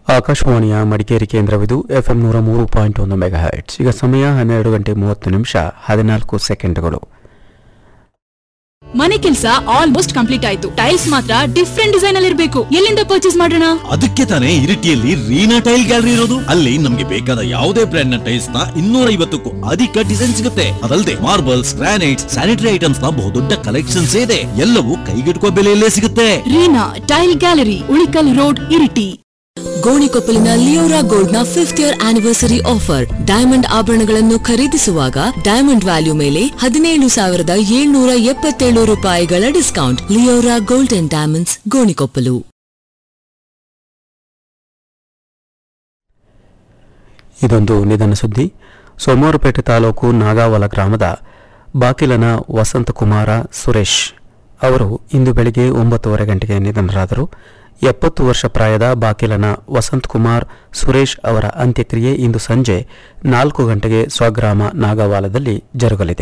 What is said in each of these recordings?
ಆಕಾಶವಾಣಿಯ ಮಡಿಕೇರಿ ಕೇಂದ್ರವಿದು ಎಫ್ಎಂ ನೂರ ಮೂರು ಪಾಯಿಂಟ್ ಒಂದು ಮೆಗಾ ಹೈಟ್ಸ್ ಈಗ ಸಮಯ ಹನ್ನೆರಡು ಗಂಟೆ ಮೂವತ್ತು ನಿಮಿಷ ಹದಿನಾಲ್ಕು ಸೆಕೆಂಡ್ಗಳು ಮನೆ ಕೆಲಸ ಆಲ್ಮೋಸ್ಟ್ ಕಂಪ್ಲೀಟ್ ಆಯ್ತು ಟೈಲ್ಸ್ ಮಾತ್ರ ಡಿಫ್ರೆಂಟ್ ಡಿಸೈನ್ ಅಲ್ಲಿ ಇರಬೇಕು ಎಲ್ಲಿಂದ ಪರ್ಚೇಸ್ ಮಾಡೋಣ ಅದಕ್ಕೆ ತಾನೇ ಇರಿಟಿಯಲ್ಲಿ ರೀನಾ ಟೈಲ್ ಗ್ಯಾಲರಿ ಇರೋದು ಅಲ್ಲಿ ನಮ್ಗೆ ಬೇಕಾದ ಯಾವುದೇ ಬ್ರ್ಯಾಂಡ್ ನ ಟೈಲ್ಸ್ ನ ಇನ್ನೂರ ಐವತ್ತಕ್ಕೂ ಅಧಿಕ ಡಿಸೈನ್ ಸಿಗುತ್ತೆ ಅದಲ್ಲದೆ ಮಾರ್ಬಲ್ಸ್ ಗ್ರಾನೈಟ್ಸ್ ಸ್ಯಾನಿಟರಿ ಐಟಮ್ಸ್ ನ ಬಹುದೊಡ್ಡ ಕಲೆಕ್ಷನ್ಸ್ ಇದೆ ಎಲ್ಲವೂ ಕೈಗೆಟುಕುವ ಬೆಲೆಯಲ್ಲೇ ಸಿಗುತ್ತೆ Reena tile gallery Ulikal road Iritty ಗೋಣಿಕೊಪ್ಪಲಿನ ಲಿಯೋರಾ ಗೋಲ್ಡ್ ನ fifth year anniversary offer diamond ಆಭರಣಗಳನ್ನು ಖರೀದಿಸುವಾಗ ಡೈಮಂಡ್ ವ್ಯಾಲ್ಯೂ ಮೇಲೆ ಹದಿನೇಳು ಸಾವಿರದ ಏಳ್ನೂರ ಎಪ್ಪತ್ತೇಳು ರೂಪಾಯಿಗಳ discount Leora gold and diamonds Gonikoppal ಇದೊಂದು ನಿಧನ ಸುದ್ದಿ ಸೋಮವಾರಪೇಟೆ ತಾಲೂಕು ನಾಗಾವಲ ಗ್ರಾಮದ ಬಾಕಿಲನ ವಸಂತಕುಮಾರ ಸುರೇಶ್ ಅವರು ಇಂದು ಬೆಳಿಗ್ಗೆ ಒಂಬತ್ತುವರೆ ಗಂಟೆಗೆ ನಿಧನರಾದರು ಎಪ್ಪತ್ತು ವರ್ಷ ಪ್ರಾಯದ ಬಾಕಿಲನ ವಸಂತಕುಮಾರ್ ಸುರೇಶ್ ಅವರ ಅಂತ್ಯಕ್ರಿಯೆ ಇಂದು ಸಂಜೆ ನಾಲ್ಕು ಗಂಟೆಗೆ ಸ್ವಗ್ರಾಮ ನಾಗವಾಲದಲ್ಲಿ ಜರುಗಲಿದೆ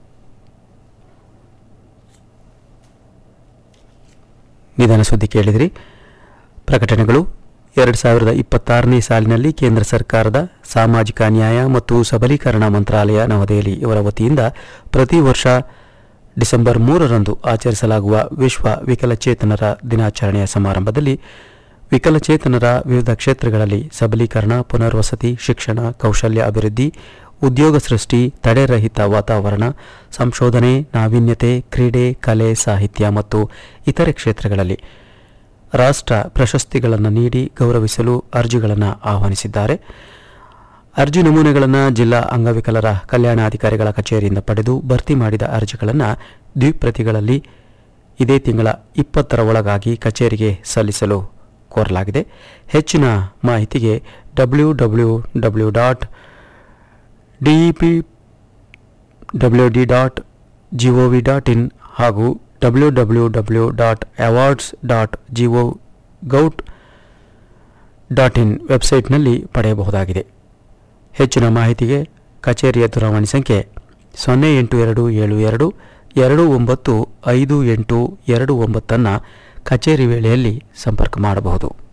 ನಿಧನ ಸುದ್ದಿ ಕೇಳಿದಿರಿ ಪ್ರಕಟಣೆಗಳು ಎರಡು ಸಾವಿರದ ಇಪ್ಪತ್ತಾರನೇ ಸಾಲಿನಲ್ಲಿ ಕೇಂದ್ರ ಸರ್ಕಾರದ ಸಾಮಾಜಿಕ ನ್ಯಾಯ ಮತ್ತು ಸಬಲೀಕರಣ ಮಂತ್ರಾಲಯ ನವದೆಹಲಿ ಇವರ ವತಿಯಿಂದ ಪ್ರತಿ ವರ್ಷ ಡಿಸೆಂಬರ್ ಮೂರರಂದು ಆಚರಿಸಲಾಗುವ ವಿಶ್ವ ವಿಕಲಚೇತನರ ದಿನಾಚರಣೆಯ ಸಮಾರಂಭದಲ್ಲಿ ವಿಕಲಚೇತನರ ವಿವಿಧ ಕ್ಷೇತ್ರಗಳಲ್ಲಿ ಸಬಲೀಕರಣ ಪುನರ್ವಸತಿ ಶಿಕ್ಷಣ ಕೌಶಲ್ಯ ಅಭಿವೃದ್ಧಿ ಉದ್ಯೋಗ ಸೃಷ್ಟಿ ತಡೆರಹಿತ ವಾತಾವರಣ ಸಂಶೋಧನೆ ನಾವೀನ್ಯತೆ ಕ್ರೀಡೆ ಕಲೆ ಸಾಹಿತ್ಯ ಮತ್ತು ಇತರೆ ಕ್ಷೇತ್ರಗಳಲ್ಲಿ ರಾಷ್ಟ್ರ ಪ್ರಶಸ್ತಿಗಳನ್ನು ನೀಡಿ ಗೌರವಿಸಲು ಅರ್ಜಿಗಳನ್ನು ಆಹ್ವಾನಿಸಿದ್ದಾರೆ ಅರ್ಜಿ ನಮೂನೆಗಳನ್ನು ಜಿಲ್ಲಾ ಅಂಗವಿಕಲರ ಕಲ್ಯಾಣಾಧಿಕಾರಿಗಳ ಕಚೇರಿಯಿಂದ ಪಡೆದು ಭರ್ತಿ ಮಾಡಿದ ಅರ್ಜಿಗಳನ್ನು ದ್ವಿಪ್ರತಿಗಳಲ್ಲಿ ಇದೇ ತಿಂಗಳ ಇಪ್ಪತ್ತರ ಒಳಗಾಗಿ ಕಚೇರಿಗೆ ಸಲ್ಲಿಸಲು ಕೋರಲಾಗಿದೆ ಹೆಚ್ಚಿನ ಮಾಹಿತಿಗೆ W W W dot D E P W D dot G O V dot in ಹಾಗೂ W W W dot awards dot G O gov dot in ವೆಬ್ಸೈಟ್ನಲ್ಲಿ ಪಡೆಯಬಹುದಾಗಿದೆ ಹೆಚ್ಚಿನ ಮಾಹಿತಿಗೆ ಕಚೇರಿಯ ದೂರವಾಣಿ ಸಂಖ್ಯೆ ಸೊನ್ನೆ ಎಂಟು ಎರಡು ಏಳು ಎರಡು ಎರಡು ಒಂಬತ್ತು ಐದು ಎಂಟು ಎರಡು ಒಂಬತ್ತನ್ನು ಕಚೇರಿ ವೇಳೆಯಲ್ಲಿ ಸಂಪರ್ಕ ಮಾಡಬಹುದು